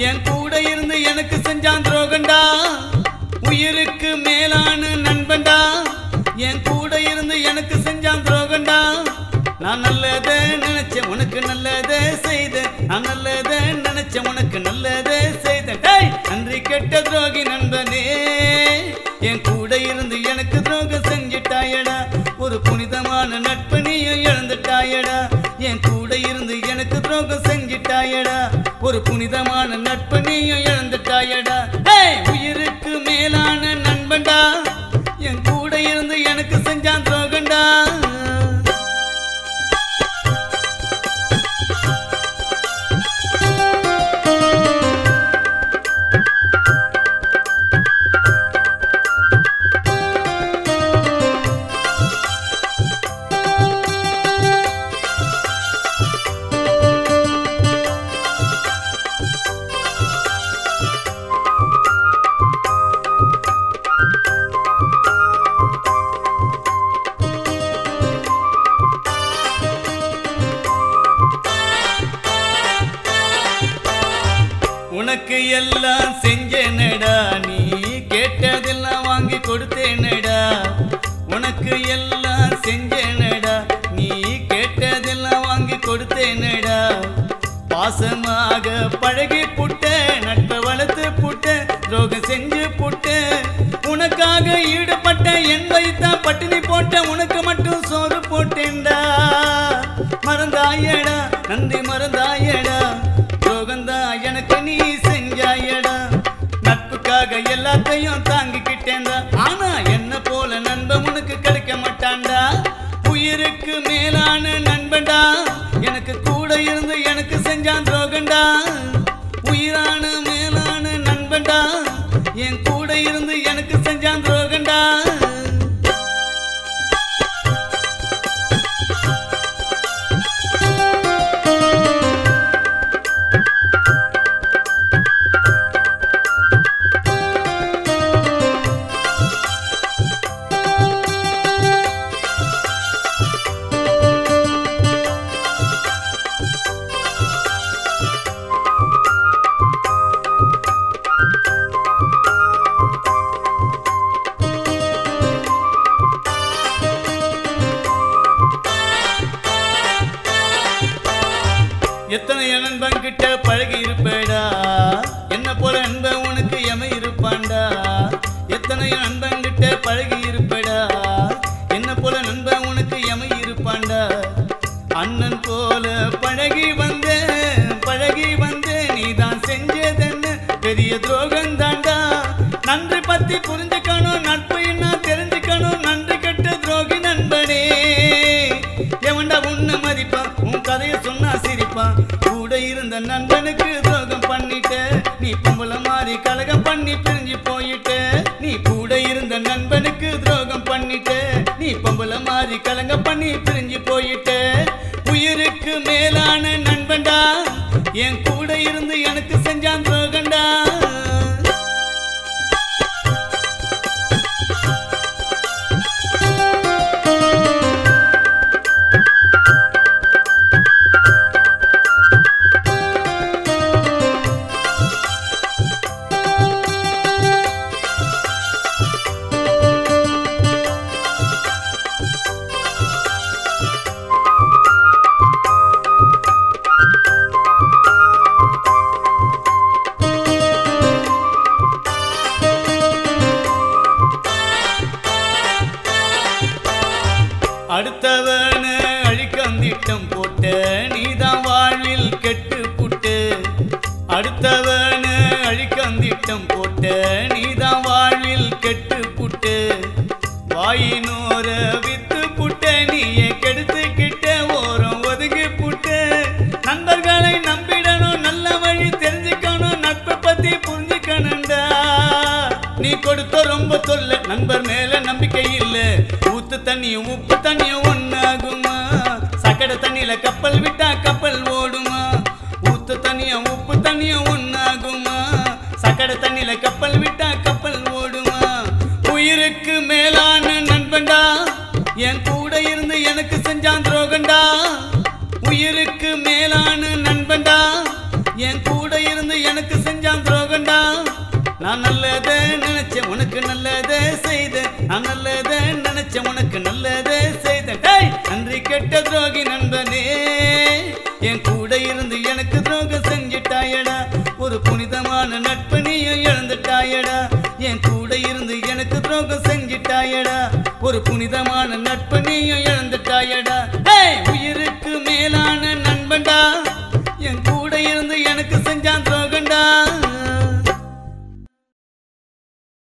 என் கூட இருந்து எனக்கு செஞ்சான் துரோகண்டா உயிருக்கு மேலான நண்பன்டா என் கூட இருந்து எனக்கு செஞ்சான் துரோகண்டா நான் நல்லதே நினைச்சேன் உனக்கு நல்லதே செய்தேன் நான் நல்லதே நினைச்சேன் உனக்கு நல்லதே செய்தேன் டேய் நன்றி கெட்ட துரோகி நண்பனே என் கூட இருந்து எனக்கு துரோகம் செஞ்சிட்டாயடா ஒரு புனிதமான நட்பு நீயும் இழந்துட்டாயடா என் கூட இருந்து எனக்கு துரோகம் செஞ்சிட்டாயடா ஒரு புனிதமான நட்பு நீயும் இழந்துட்டாயடா டேய் உயிருக்கு மேலான நண்பன்டா என் கூட இருந்து எனக்கு செஞ்சான் துரோகண்டா உனக்கு எல்லாம் செஞ்சேனடா நீ கேட்டதெல்லாம் வாங்கி கொடுத்தேனடா உனக்கு எல்லாம் செஞ்சேனடா நீ கேட்டதெல்லாம் வாங்கி கொடுத்தேனடா பாசமாக பழகி புட்ட நட்பை வளர்த்து புட்ட துரோகம் செஞ்சு புட்ட உனக்காக ஈடுபட்ட என் வைத்தான் பட்டினி போட்ட உனக்கு மட்டும் சோறு போட்டேன்டா மறந்தாயடா நன்றி மறந்தாயடா துரோகந்தா எனக்கு நீ செஞ்சாயடா நட்புக்காக எல்லாத்தையும் தாங்கிக்கிட்டேன்டா ஆனா என்ன போல நண்பன் உனக்கு கிடைக்க மாட்டான்டா உயிருக்கு மேலான நண்பன்டா எனக்கு கூட இருந்து எனக்கு செஞ்சான் துரோகண்டா உயிரான மேலான நண்பன்டா என் கூட இருந்து எனக்கு செஞ்சான் துரோகண்டா எத்தனை நண்பன் கிட்ட பழகி இருப்பேடா என்ன போல நண்பன் உனக்கு எம இருப்பான்டா எத்தனை நண்பன் கிட்ட பழகி இருப்பேடா என்ன போல நண்பன் உனக்கு எம இருப்பான்டா அண்ணன் போல பழகி வந்த பழகி வந்த நீதான் செஞ்சதென்ன பெரிய துரோகம் தாண்டா நன்றி பத்தி புரிஞ்சுக்கணும் நட்பு என்ன தெரிஞ்சுக்கணும் நன்றி கெட்ட துரோகி நண்பனே எவன்டா உன்னை மதிப்பான் உன் கதைய சொன்னா சிரிப்பான் கூட இருந்த நண்பனுக்கு துரோகம் பண்ணிட்ட நீ பொம்பளை மாறி கலகம் பண்ணி பிரிஞ்சு போயிட்ட நீ கூட இருந்த நண்பனுக்கு துரோகம் பண்ணிட்ட நீ பொம்பளை மாறி கலங்க பண்ணி பிரிஞ்சு போயிட்ட உயிருக்கு மேலான நண்பன்டா என் கூட இருந்து எனக்கு செஞ்சான் துரோகண்டா அடுத்தவன அழிக்கம் திட்டம் போட்ட நீதான் வாழ்வில் கெட்டு புட்டு அடுத்தவன அழிக்கம் திட்டம் போட்ட நீதான் வாழ்வில் கெட்டு புட்டு வாயினோர வித்து புட்ட நீயே கெடுத்துக்கிட்ட ஓரம் ஒதுங்கி புட்டு நண்பர்களை நம்பிடணும் நல்ல வழி தெரிஞ்சுக்கணும் நட்பை பத்தி புரிஞ்சுக்கணும்டா நீ கொடுத்த ரொம்ப தொல்லை நண்பர் மேல நம்பிக்கை இல்ல ஊத்து தண்ணியும் உப்பு தண்ணியும் ஒண்ணாகுமா சக்கடை தண்ணியில கப்பல் விட்டா கப்பல் ஓடுமா ஊத்து தண்ணியும் உப்பு தண்ணியும் ஒண்ணாகுமா சக்கடை தண்ணியில கப்பல் விட்டா கப்பல் ஓடுமா உயிருக்கு மேலான நண்பன்டா என் கூட இருந்து எனக்கு செஞ்சான் துரோகண்டா உயிருக்கு மேலான நண்பன்டா என் கூட இருந்து எனக்கு செஞ்சான் துரோகண்டா நான் நல்லதே நினைச்சேன் உனக்கு நல்லதே செய்தேன் நான் நல்லதே நினைச்சேன் உனக்கு நல்லதே செய்தேன் டேய் நன்றி கெட்ட துரோகி நண்பனே என் கூட இருந்து எனக்கு துரோகம் செஞ்சிட்டாயடா ஒரு புனிதமான நட்பு நீயும் இழந்துட்டாயடா என் கூட இருந்து எனக்கு துரோகம் செஞ்சிட்டாயடா ஒரு புனிதமான நட்பு நீயும் இழந்துட்டாயடா டேய் உயிருக்கு மேலான நண்பன்டா என் கூட இருந்து எனக்கு செஞ்சான் துரோகண்டா